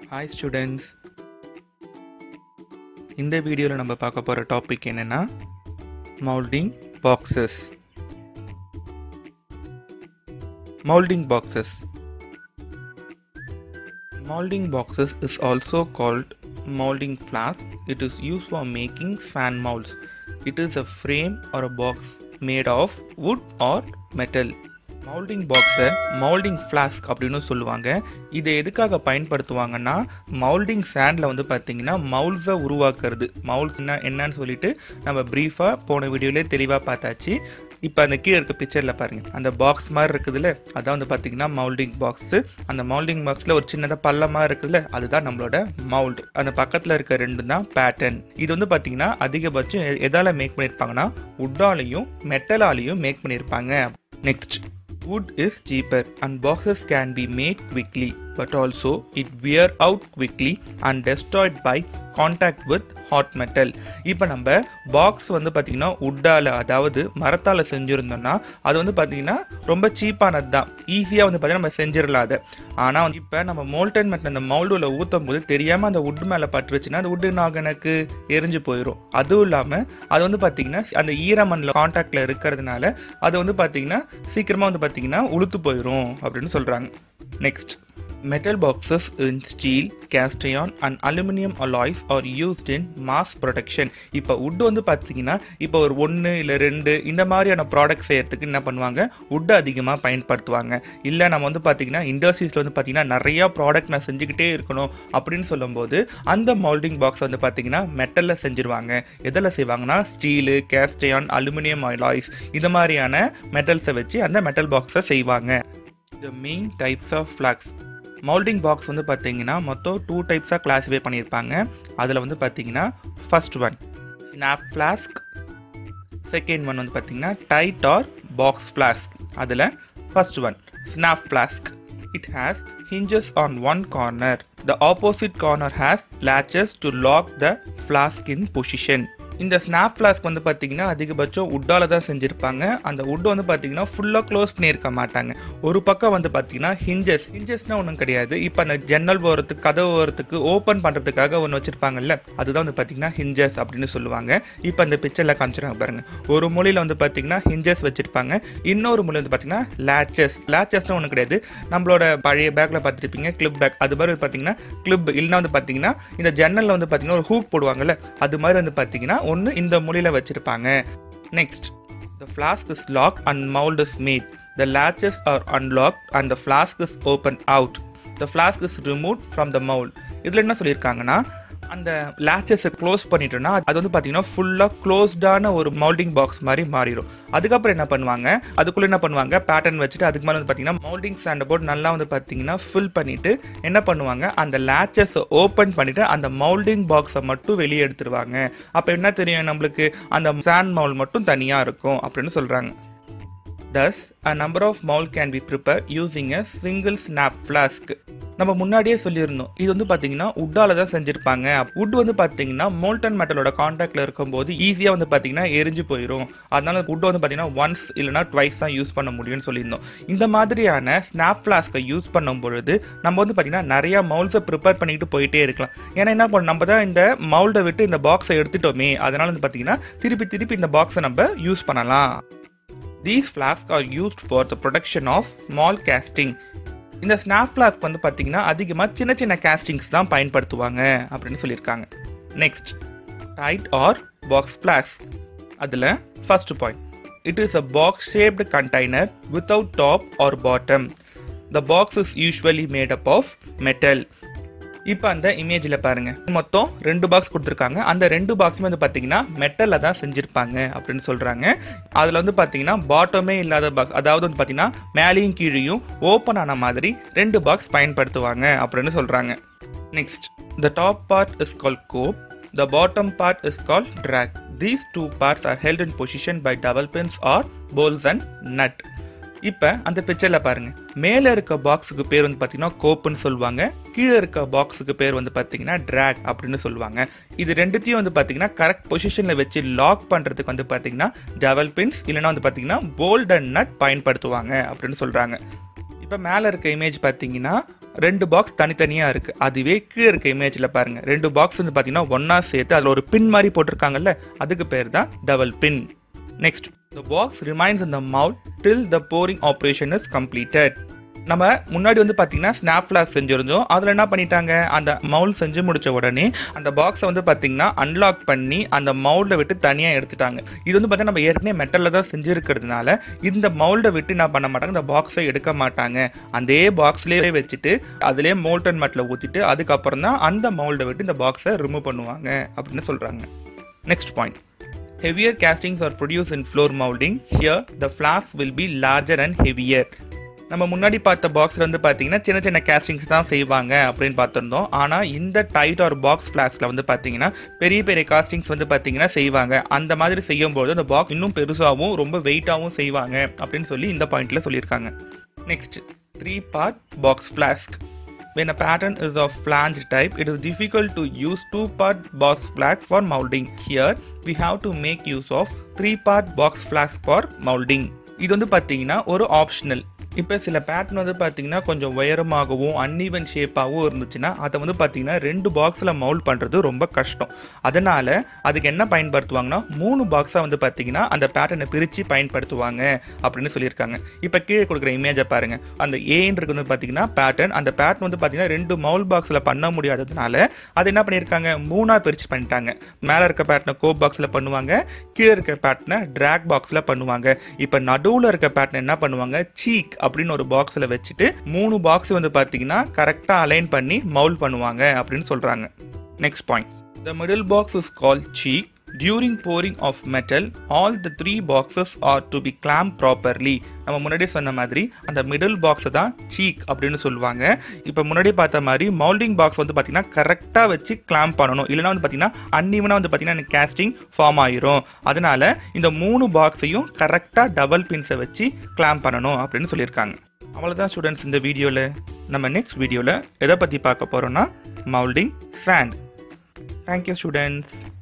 Hi students இந்த வீடியோவில் நம்ம பார்க்க போகிற டாபிக் என்னென்னா moulding boxes moulding boxes moulding boxes is also called moulding flask it is used for making fan molds it is a frame or a box made of wood or metal moulding பாக்ஸை moulding flask அப்படின்னு சொல்லுவாங்க இதை எதுக்காக பயன்படுத்துவாங்கன்னா moulding sandal வந்து பார்த்தீங்கன்னா மவுல்ஸை உருவாக்குறது மவுல்ஸ்னா என்னன்னு சொல்லிட்டு நம்ம ப்ரீஃபாக போன வீடியோலே தெளிவாக பார்த்தாச்சு இப்போ அந்த கீழே இருக்க பிக்சரில் பாருங்கள் அந்த பாக்ஸ் மாதிரி இருக்குதுல்ல அதான் வந்து பார்த்தீங்கன்னா மவுல்டிங் பாக்ஸு அந்த மவுல்டிங் பாக்ஸில் ஒரு சின்னதாக பள்ளமாக இருக்குதுல்ல அதுதான் நம்மளோட மவுல்டு அந்த பக்கத்தில் இருக்க ரெண்டு தான் பேட்டர்ன் இது வந்து பார்த்தீங்கன்னா அதிகபட்சம் எ- எதால மேக் பண்ணியிருப்பாங்கன்னா உட்டாலையும் மெட்டலாலையும் மேக் பண்ணியிருப்பாங்க next wood is cheaper and boxes can be made quickly but also it wear out quickly and destroyed by contact with hot metal இப்போ நம்ம பாக்ஸ் வந்து பார்த்திங்கன்னா உட்டால் அதாவது மரத்தால் செஞ்சுருந்தோம்னா அது வந்து பார்த்திங்கன்னா ரொம்ப சீப்பானது தான் ஈஸியாக வந்து பார்த்திங்கன்னா நம்ம செஞ்சிடலாம் அதை ஆனால் இப்போ நம்ம மோல்டன் மெட்டல் அந்த மவுல்டில் ஊற்றும் போது தெரியாமல் அந்த உட் மேலே பட்டுருச்சுன்னா அந்த உட்டு நாக எனக்கு எரிஞ்சு போயிடும் அதுவும் இல்லாமல் அது வந்து பார்த்திங்கன்னா அந்த ஈரமண்ணில் காண்டாக்டில் இருக்கிறதுனால அது வந்து பார்த்திங்கன்னா சீக்கிரமாக வந்து பார்த்திங்கன்னா உளுத்து போயிடும் அப்படின்னு சொல்கிறாங்க next Metal boxes in steel, cast iron and aluminum alloys are used in mass production. இப்போ wood வந்து பார்த்தீங்கன்னா இப்போ ஒரு ஒன்று இல்லை ரெண்டு இந்த மாதிரியான ப்ராடக்ட் செய்யறதுக்கு என்ன பண்ணுவாங்க wood அதிகமாக பயன்படுத்துவாங்க இல்லை நம்ம வந்து பார்த்தீங்கன்னா இண்டஸ்ட்ரீஸில் வந்து பார்த்தீங்கன்னா நிறையா ப்ராடக்ட் நான் செஞ்சுக்கிட்டே இருக்கணும் அப்படின்னு சொல்லும்போது அந்த மவுல்டிங் பாக்ஸ் வந்து பார்த்தீங்கன்னா மெட்டலில் செஞ்சுருவாங்க எதில் செய்வாங்கன்னா steel cast iron aluminium alloys இந்த மாதிரியான மெட்டல்ஸை வச்சு அந்த மெட்டல் பாக்ஸை செய்வாங்க the main types of flasks moulding box வந்து பார்த்தீங்கன்னா மொத்தம் டூ டைப்ஸாக கிளாஸிஃபை பண்ணியிருப்பாங்க அதில் வந்து பார்த்தீங்கன்னா first one snap flask second one வந்து பார்த்தீங்கன்னா டைட் ஆர் பாக்ஸ் ஃப்ளாஸ்க் அதில் first one snap flask it has hinges on one corner. The opposite corner has latches to lock the flask in position. இந்த snap flask வந்து பார்த்தீங்கன்னா அதிகபட்சம் உட்டால தான் செஞ்சுருப்பாங்க அந்த உட் வந்து பார்த்தீங்கன்னா ஃபுல்லாக க்ளோஸ் பண்ணியிருக்க மாட்டாங்க ஒரு பக்கம் வந்து பார்த்தீங்கன்னா ஹிஞ்சஸ் ஹிஞ்சஸ்னால் ஒன்றும் கிடையாது இப்போ அந்த ஜன்னல் ஓரத்துக்கு கதவு ஓரத்துக்கு ஓப்பன் பண்ணுறதுக்காக ஒன்று வச்சுருப்பாங்கல்ல அதுதான் வந்து பார்த்தீங்கன்னா ஹிஞ்சஸ் அப்படின்னு சொல்லுவாங்க இப்போ அந்த பிக்சரில் காமிச்சிருக்காங்க பாருங்க ஒரு மூலையில் வந்து பார்த்தீங்கன்னா ஹிஞ்சஸ் வச்சுருப்பாங்க இன்னொரு மூலையில் வந்து பார்த்தீங்கன்னா லேச்சஸ் லேச்சஸ்னால் ஒன்றும் கிடையாது நம்மளோட பழைய பேக்கில் பார்த்துருப்பீங்க கிளிப் பேக் அது மாதிரி வந்து பார்த்தீங்கன்னா கிளிப் இல்லைன்னா வந்து பார்த்தீங்கன்னா இந்த ஜன்னலில் வந்து பார்த்தீங்கன்னா ஒரு ஹூக் போடுவாங்கல்ல அது மாதிரி வந்து பார்த்தீங்கன்னா ஒன்று இந்த மூலையில் வச்சுருப்பாங்க next The flask is locked and mold is made. The latches are unlocked and the flask is opened out. The flask is removed from the mold. இதில் என்ன சொல்லியிருக்காங்கன்னா அந்த லேச்சஸை க்ளோஸ் பண்ணிட்டோம்னா அது வந்து பார்த்தீங்கன்னா ஃபுல்லாக க்ளோஸ்டான ஒரு மவுல்டிங் பாக்ஸ் மாதிரி மாறிடும் அதுக்கப்புறம் என்ன பண்ணுவாங்க அதுக்குள்ளே என்ன பண்ணுவாங்க பேட்டர்ன் வச்சுட்டு அதுக்கு மேலே வந்து பார்த்தீங்கன்னா மவுல்டிங் சாண்டை போட்டு நல்லா வந்து பார்த்தீங்கன்னா ஃபில் பண்ணிட்டு என்ன பண்ணுவாங்க அந்த லேச்சஸை ஓப்பன் பண்ணிட்டு அந்த மவுல்டிங் பாக்ஸை மட்டும் வெளியே எடுத்துருவாங்க அப்போ என்ன தெரியும் நம்மளுக்கு அந்த சாண்ட் மவுல் மட்டும் தனியாக இருக்கும் அப்படின்னு சொல்கிறாங்க Thus, a number of mold can be prepared using a single snap flask. நம்ம முன்னாடியே சொல்லியிருந்தோம் இது வந்து பார்த்தீங்கன்னா உட்டால தான் செஞ்சிருப்பாங்க உட் வந்து பார்த்தீங்கன்னா மோல்டன் மெட்டலோட காண்டாக்ட்ல இருக்கும்போது ஈஸியாக வந்து பார்த்தீங்கன்னா எரிஞ்சு போயிடும் அதனால உட் வந்து பார்த்தீங்கன்னா ஒன்ஸ் இல்லைனா ட்வைஸ் தான் யூஸ் பண்ண முடியும்னு சொல்லியிருந்தோம் இந்த மாதிரியான ஸ்னாப் ஃப்ளாஸ்க்கை யூஸ் பண்ணும் பொழுது நம்ம வந்து பார்த்தீங்கன்னா நிறைய மவுல்ஸை ப்ரிப்பேர் பண்ணிட்டு போயிட்டே இருக்கலாம் ஏன்னா என்ன பண்ணணும் நம்ம தான் இந்த மவுல்டை விட்டு இந்த பாக்ஸை எடுத்துட்டோமே அதனால வந்து பார்த்தீங்கன்னா திருப்பி திருப்பி இந்த பாக்ஸை நம்ம யூஸ் பண்ணலாம் These flasks are used for the production of small casting. இந்த ஸ்னாப் ஃப்ளாஸ்க் வந்து பார்த்தீங்கன்னா அதிகமாக சின்ன சின்ன கேஸ்டிங்ஸ் தான் பயன்படுத்துவாங்க அப்படின்னு சொல்லியிருக்காங்க next tight or box flask அதில் first point it is a box shaped container without top or bottom the box is usually made up of metal இப்போ அந்த இமேஜில் பாருங்க மொத்தம் ரெண்டு பாக்ஸ் கொடுத்துருக்காங்க அந்த ரெண்டு பாக்ஸுமே வந்து பார்த்தீங்கன்னா மெட்டலில் தான் செஞ்சுருப்பாங்க அப்படின்னு சொல்கிறாங்க அதில் வந்து பார்த்தீங்கன்னா பாட்டமே இல்லாத பாக்ஸ் அதாவது வந்து பார்த்தீங்கன்னா மேலேயும் கீழேயும் ஓப்பன் ஆன மாதிரி ரெண்டு பாக்ஸ் பயன்படுத்துவாங்க அப்படின்னு சொல்கிறாங்க next the top part is call cope the bottom part is call drag these two parts are held in position by double pins or bolts and nut இப்போ அந்த பிக்சரில் பாருங்க மேலே இருக்க பாக்ஸுக்கு பேர் வந்து பார்த்தீங்கன்னா கோப்புன்னு சொல்லுவாங்க கீழே இருக்க பாக்ஸுக்கு பேர் வந்து பார்த்தீங்கன்னா ட்ராக் அப்படின்னு சொல்லுவாங்க இது ரெண்டுத்தையும் வந்து பார்த்தீங்கன்னா கரெக்ட் பொசிஷனில் வச்சு லாக் பண்ணுறதுக்கு வந்து பார்த்தீங்கன்னா டபுள் பின்ஸ் இல்லைன்னா வந்து பார்த்தீங்கன்னா போல்ட் அண்ட் நட் பயன்படுத்துவாங்க அப்படின்னு சொல்கிறாங்க இப்போ மேலே இருக்க இமேஜ் பார்த்தீங்கன்னா ரெண்டு பாக்ஸ் தனித்தனியாக இருக்குது அதுவே கீழே இருக்க இமேஜில் பாருங்கள் ரெண்டு பாக்ஸ் வந்து பார்த்தீங்கன்னா ஒன்றா சேர்த்து அதில் ஒரு பின் மாதிரி போட்டிருக்காங்கல்ல அதுக்கு பேர் தான் double pin next the box remains in the mouth till the pouring operation is completed நம்ம முன்னாடி வந்து பார்த்தீங்கன்னா ஸ்னாப் ஃபிளாக் செஞ்சுருந்தோம் அதில் என்ன பண்ணிட்டாங்க அந்த மவுல் செஞ்சு முடிச்ச உடனே அந்த பாக்ஸை வந்து பார்த்தீங்கன்னா அன்லாக் பண்ணி அந்த மவுல்டை விட்டு தனியாக எடுத்துட்டாங்க இது வந்து பார்த்தீங்கன்னா நம்ம ஏற்கனவே மெட்டலில் தான் செஞ்சுருக்கிறதுனால இந்த மவுல்டை விட்டு என்ன பண்ண மாட்டாங்க இந்த பாக்ஸை எடுக்க மாட்டாங்க அதே பாக்ஸ்லேயே வச்சுட்டு அதிலே மோல்டன் மெட்டில் ஊற்றிட்டு அதுக்கப்புறம் தான் அந்த மவுல்டை விட்டு இந்த பாக்ஸை ரிமூவ் பண்ணுவாங்க அப்படின்னு சொல்கிறாங்க next point Heavier castings are produced in floor molding. Here, the flask will be larger and heavier. நம்ம முன்னாடி பார்த்த பாக்ஸ்ல வந்து பார்த்தீங்கன்னா சின்ன சின்ன கேஸ்டிங்ஸ் தான் செய்வாங்க அப்படின்னு பார்த்துருந்தோம் ஆனால் இந்த டைட் ஆர் பாக்ஸ் ஃபிளாஸ்கில் வந்து பார்த்தீங்கன்னா பெரிய பெரிய காஸ்டிங்ஸ் வந்து பார்த்தீங்கன்னா செய்வாங்க அந்த மாதிரி செய்யும்போது அந்த பாக்ஸ் இன்னும் பெருசாகவும் ரொம்ப வெயிட்டாகவும் செய்வாங்க அப்படின்னு சொல்லி இந்த பாயிண்ட்ல சொல்லியிருக்காங்க next three part box flask When a pattern is of flange type, it is difficult to use two-part box flask for molding. Here, we have to make use of three-part box flask for molding. இது வந்து பார்த்தீங்கன்னா ஒரு optional இப்போ சில pattern வந்து பார்த்தீங்கன்னா கொஞ்சம் உயரமாகவும் uneven ஷேப்பாகவும் இருந்துச்சுன்னா அதை வந்து பார்த்தீங்கன்னா ரெண்டு பாக்ஸில் மவுல் பண்ணுறது ரொம்ப கஷ்டம் அதனால அதுக்கு என்ன பயன்படுத்துவாங்கன்னா மூணு பாக்ஸாக வந்து பார்த்தீங்கன்னா அந்த பேட்டர்னை பிரித்து பயன்படுத்துவாங்க அப்படின்னு சொல்லியிருக்காங்க இப்போ கீழே கொடுக்குற இமேஜை பாருங்க அந்த ஏன்றது வந்து பார்த்தீங்கன்னா பேட்டர்ன் அந்த பேட்டர்ன் வந்து பார்த்தீங்கன்னா ரெண்டு மவுல் பாக்ஸில் பண்ண முடியாததுனால அது என்ன பண்ணியிருக்காங்க மூணாக பிரித்து பண்ணிட்டாங்க மேலே இருக்க பேட்டர்னை கோ பாக்ஸில் பண்ணுவாங்க கீழே இருக்க பேட்டர்னை ட்ராக் பாக்ஸில் பண்ணுவாங்க இப்போ நடுவில் இருக்க பேட்டர்ன் என்ன பண்ணுவாங்க சீக் அப்படின்னு ஒரு பாக்ஸில் வச்சுட்டு மூணு பாக்ஸ் வந்து பார்த்தீங்கன்னா கரெக்டாக அலைன் பண்ணி மவுல் பண்ணுவாங்க அப்படின்னு சொல்கிறாங்க next point the middle box is call cheek during pouring of metal all the three boxes are to be clamp properly நம்ம முன்னாடி சொன்ன மாதிரி அந்த மிடில் பாக்ஸை தான் சீக் அப்படின்னு சொல்லுவாங்க இப்போ முன்னாடி பார்த்த மாதிரி மவுல்டிங் பாக்ஸ் வந்து பார்த்தீங்கன்னா கரெக்டாக வச்சு கிளாம் பண்ணணும் இல்லைனா வந்து பார்த்தீங்கன்னா அன்இவனாக வந்து பார்த்தீங்கன்னா கேஸ்டிங் ஃபார்ம் ஆயிரும் அதனால இந்த மூணு பாக்ஸையும் கரெக்டாக டபுள் பின்ஸை வச்சு கிளாம் பண்ணணும் அப்படின்னு சொல்லியிருக்காங்க அவ்வளோதான் ஸ்டூடெண்ட்ஸ் இந்த வீடியோவில் நம்ம நெக்ஸ்ட் வீடியோவில் எதை பற்றி பார்க்க போகிறோம்னா மவுல்டிங் சாண்ட் தேங்க்யூ ஸ்டூடெண்ட்ஸ்